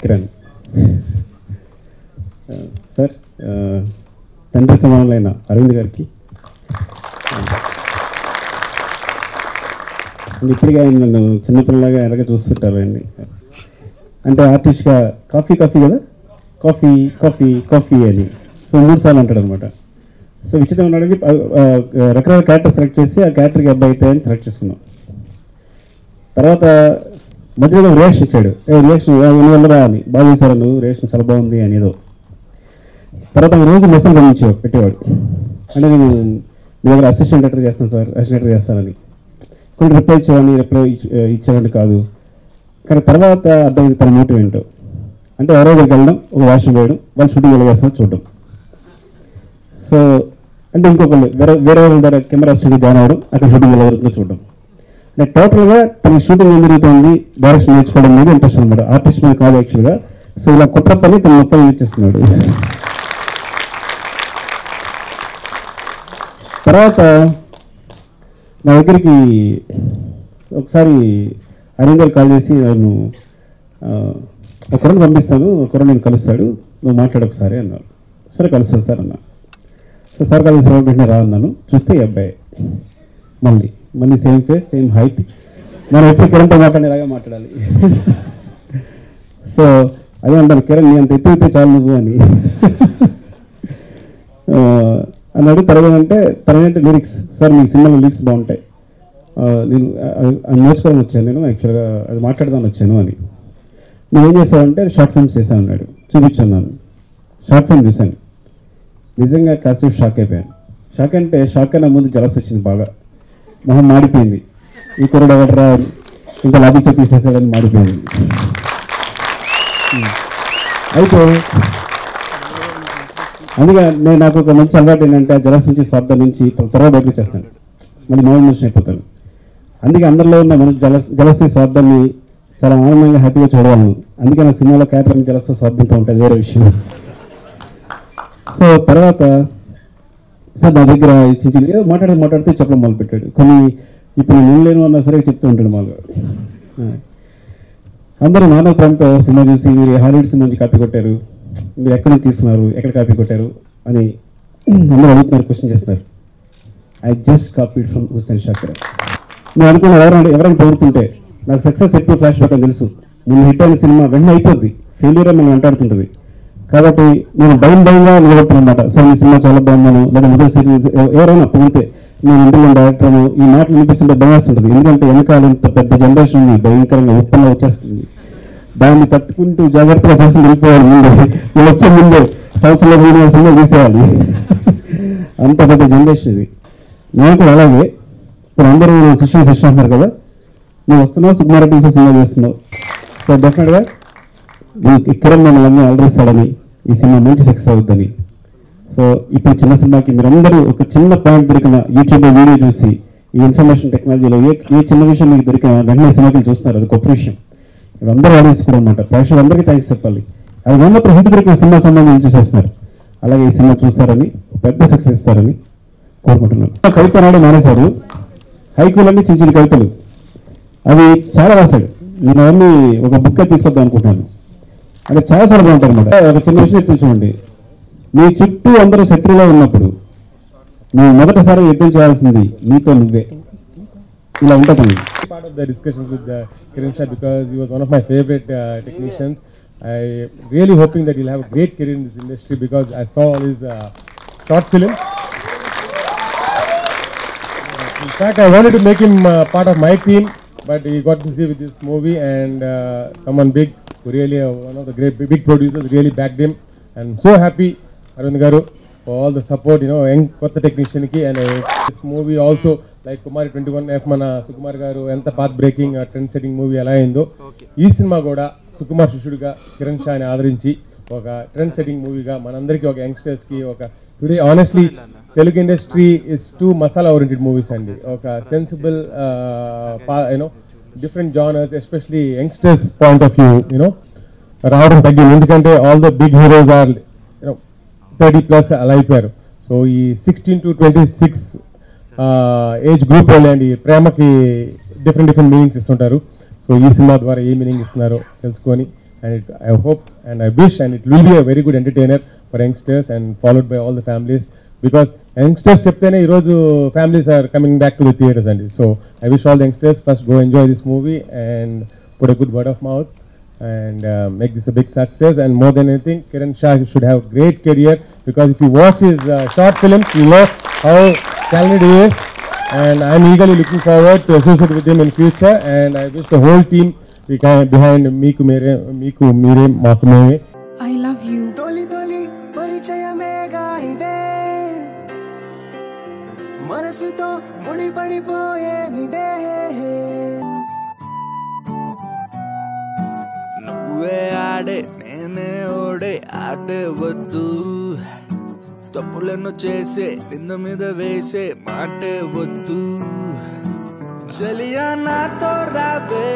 కిరణ్ ఆ, సార్ ఆ, తండ్రి సమానులైన అరవింద్ గారికి ఇప్పటికే ఆయన నన్ను చిన్నపిల్లలాగా ఎలాగ చూస్తుంటారు అండి అంటే ఆర్టిస్ట్గా కాఫీ కాఫీ కదా కాఫీ కాఫీ కాఫీ అని సో మూడు సార్లు అంటాడు అనమాట సో విచిత్రం ఉన్నాడని రకరకాల క్యారెక్టర్ సెలెక్ట్ చేసి ఆ క్యారెక్టర్కి అబ్బాయి అయితే అని సెలెక్ట్ చేసుకున్నాం తర్వాత మధ్యలో రియాక్షన్ ఇచ్చాడు ఏ రియాక్షన్ వల్లరా అని బాగా చేశారు నువ్వు రియాక్షన్ చాలా బాగుంది అని ఏదో తర్వాత ఒక రోజు మెసేజ్ పంపించేవాడు పెట్టేవాడు అంటే నేను మీ దగ్గర అసిస్టెంట్ లెటర్ చేస్తాను సార్ అసిస్టెంట్ లెటర్ చేస్తానని కొన్ని రిప్లై ఇచ్చేవాడిని రిప్లై ఇచ్చేవాడిని కాదు కానీ తర్వాత అర్థమైంది తన మోటివ్ ఏంటో అంటే ఎవరో దగ్గరికి వెళ్ళడం ఒక వాష్రూమ్ వేయడం వాళ్ళు షూటింగ్ ఎలా చేస్తారో చూడడం సో అంటే ఇంకొకళ్ళు వేరే వేరే వాళ్ళ దగ్గర కెమెరా స్టూడియో జాయిన్ అవ్వడం అక్కడ షూటింగ్ ఎలా జరుగుతుందో చూడడం అంటే టోటల్గా తన షూటింగ్ ఏం జరుగుతుంది డైరెక్షన్ నేర్చుకోవడం మీద ఇంట్రెస్ట్ అనమాట ఆర్టిస్ట్ మీద కాదు యాక్చువల్గా సో ఇలా కుట్ర పని తను మొత్తం నేర్చేస్తున్నాడు తర్వాత నా దగ్గరికి ఒకసారి అరవింద్ గారు కాల్ చేసి నన్ను ఆ, ఒక కుర్రను పంపిస్తాను ఒక కుర్ర నేను కలుస్తాడు నువ్వు మాట్లాడు ఒకసారి అన్నారు సరే కలుస్తాను సార్ అన్నా సో సార్ కలిసి వెంటనే రా అన్నాను చూస్తే ఈ అబ్బాయి మళ్ళీ మళ్ళీ సేమ్ ఫేస్ సేమ్ హైట్ మనం ఎప్పుడు కిరణ్తో మాట్లాడేలాగా మాట్లాడాలి సో అదే అంటాను కిరణ్ నీ అంత ఎత్తు అయితే చాలు నువ్వు అని ఆ, అన్నాడు తర్వాత అంటే తర్వాత లిరిక్స్ సార్ మీ సినిమాలో లిరిక్స్ బాగుంటాయి ఆ, నేను అది అది నేర్చుకోవడం వచ్చాను నేను యాక్చువల్గా అది మాట్లాడదామని వచ్చాను అని నువ్వేం చేసావంటే షార్ట్ ఫిల్మ్స్ చేశాను అన్నాడు చూపించాను నన్ను షార్ట్ ఫిల్మ్ చూశాను నిజంగా కాసేపు షాక్ అయిపోయాను షాక్ అంటే షాక్ అయినా ముందు జలస్ వచ్చింది బాగా మొహం మాడిపోయింది ఈ కుర్రడు ఎవడరా ఇంకా లాజిక్తో తీసేసాడని మాడిపోయింది అయితే అందుకే నేను నాకు ఒక మంచి అలవాటు ఏంటంటే ఆ జలస్ నుంచి స్వార్థం నుంచి త్వరగా బయటకు వచ్చేస్తాను మళ్ళీ మామూలు మనిషి అయిపోతాను అందుకే అందరిలో ఉన్న మన జలస్ జలస్ని స్వార్థాన్ని చాలా ఆనందంగా హ్యాపీగా చూడగలను అందుకే నా సినిమాలో క్యారెక్టర్ జలస్ స్వార్థంతో ఉంటుంది వేరే విషయం సో తర్వాత సార్ నా దగ్గర ఈ చిన్న చిన్న ఏదో మాట్లాడి మాట్లాడితే చెప్పడం మొదలు పెట్టాడు కొన్ని ఇప్పుడు నేను లేను అన్నా సరే చెప్తూ ఉంటాడు మామూలుగా ఆ. అందరూ మానవ ప్రేమతో సినిమా చూసి మీరు హాలీవుడ్ సినిమా నుంచి కాపీ కొట్టారు మీరు ఎక్కడి నుంచి తీసుకున్నారు ఎక్కడ కాపీ కొట్టారు అని అందరూ అడుగుతున్నారు క్వశ్చన్ చేస్తున్నారు I just copied from Hussain Shaker నేను అనుకున్న ఎవరైనా ఎవరైనా పొగుడుతుంటే నాకు సక్సెస్ ఎప్పుడు ఫ్లాష్ బ్యాక్ అని తెలుసు నేను హిట్ అయిన సినిమా వెంటనే అయిపోద్ది ఫెయిల్యూర్ అని మనం వెంటాడుతుంటుంది కాబట్టి నేను భయం భయంగా నిలబడుతున్నమాట సార్ ఈ సినిమా చాలా బాగున్నాను లేదా మొదటి సిరీస్ ఎవరైనా పొగిడితే నేను ఇంటర్వ్యూ డైరెక్టర్ ఈ మాటలు వినిపిస్తుంటే భయం వేస్తుంటుంది ఎందుకంటే వెనకాల ఇంత పెద్ద జనరేషన్ ఉంది భయంకరంగా ఉప్పంగా వచ్చేస్తుంది దాన్ని తట్టుకుంటూ జాగ్రత్తగా చేసుకుని వెళ్ళిపోవాలి ముందు వీళ్ళు వచ్చే ముందే సంవత్సరంలో మూడు సినిమా తీసేయాలి అంత పెద్ద జనరేషన్ ఇది నేను కూడా అలాగే ఇప్పుడు అందరూ శిష్యులు శిష్యు అంటున్నారు కదా నువ్వు వస్తున్నావు సుకుమారెడ్డి చూసి సినిమా చేస్తున్నావు సో డెఫినెట్గా ఈ కిరణ్ మమ్మల్ని అన్నీ అలరిస్తాడని ఈ సినిమా మంచి సక్సెస్ అవుద్దని సో ఇప్పుడు చిన్న సినిమాకి మీరందరూ ఒక చిన్న పాయింట్ దొరికిన యూట్యూబ్లో వీడియో చూసి ఈ ఇన్ఫర్మేషన్ టెక్నాలజీలో ఏ ఏ చిన్న విషయం మీకు దొరికిన వెంటనే సినిమాకి చూస్తున్నారు అది గొప్ప విషయం ఇవి అందరూ ఆడియన్స్ కూడా అనమాట ప్రేక్షకులందరికీ థ్యాంక్స్ చెప్పాలి అది మాత్రం హిట్ దొరికిన సినిమా సంబంధం చూసేస్తున్నారు అలాగే ఈ సినిమా చూస్తారని పెద్ద సక్సెస్ ఇస్తారని కోరుకుంటున్నాను కవిత నాడు మానేశారు హైకూలన్నీ చిన్న చిన్న కవితలు అవి చాలా రాశాడు నేను అవన్నీ ఒక బుక్ తీసుకొద్దాం అనుకుంటున్నాను అక్కడ చాలా చాలా బాగుంటాయి అనమాట ఒక చిన్న విషయం చెప్తే చూడండి నీ చుట్టూ అందరూ శత్రువులో ఉన్నప్పుడు నువ్వు మొదటిసారి యుద్ధం చేయాల్సింది నీతో నువ్వే ఇలా ఉంటుంది part of the discussions with uh, Kiran Shah because he was one of my favorite uh, technicians. I really hoping that he'll have a great career in this industry because I saw all his uh, short films. In fact, I wanted to make him uh, part of my team, but he got busy with this movie and uh, someone big, who really uh, one of the great big, big producers, really backed him. And so happy, Arvind Garu, for all the support, you know, young కొత్త technician కి and uh, this movie also like Kumari twenty one F మన సుకుమార్ గారు ఎంత path breaking trend setting movie ఎలా అయిందో ఈ cinema కూడా సుకుమార్ శిష్యుడిగా కిరణ్ షాని ఆదరించి ఒక ట్రెండ్ సెట్టింగ్ మూవీగా మనందరికీ ఒక యంగ్స్టర్స్ కి ఒక today honestly Telugu industry is too masala oriented movies అండి ఒక sensible you know different genres especially youngsters point of view you know రావడం తగ్గింది ఎందుకంటే all the big heroes are you know thirty plus అలా అయిపోయారు సో ఈ sixteen to twenty six age group వాళ్ళు అండి ప్రేమకి డిఫరెంట్ డిఫరెంట్ మీనింగ్స్ ఇస్తుంటారు సో ఈ సినిమా ద్వారా ఏ మీనింగ్ ఇస్తున్నారో తెలుసుకొని and it, I hope and I wish and it will be a very good entertainer for youngsters and followed by all the families because youngsters చెప్తేనే ఈరోజు families are coming back to the theatres అండి so I wish all the youngsters first go enjoy this movie and put a good word of mouth and uh, make this a big success. And more than anything, Kiran Shah should have great career because if you watch his uh, short films, you know how talented he is. And I'm eagerly looking forward to associate with him in future. And I wish the whole team be kind behind Miku Mere, Miku Mire, Maku Mere. I love you. తొలి తొలి పరిచయమేగా ఇదే మనసుతో ముడిపడిపోయే నిదే నువ్వే ఆడే నేనే ఓడే ఆడే వద్దు తప్పులను చేసే నింద మీద వేసే మాటే వద్దు చలియా నాతో రావే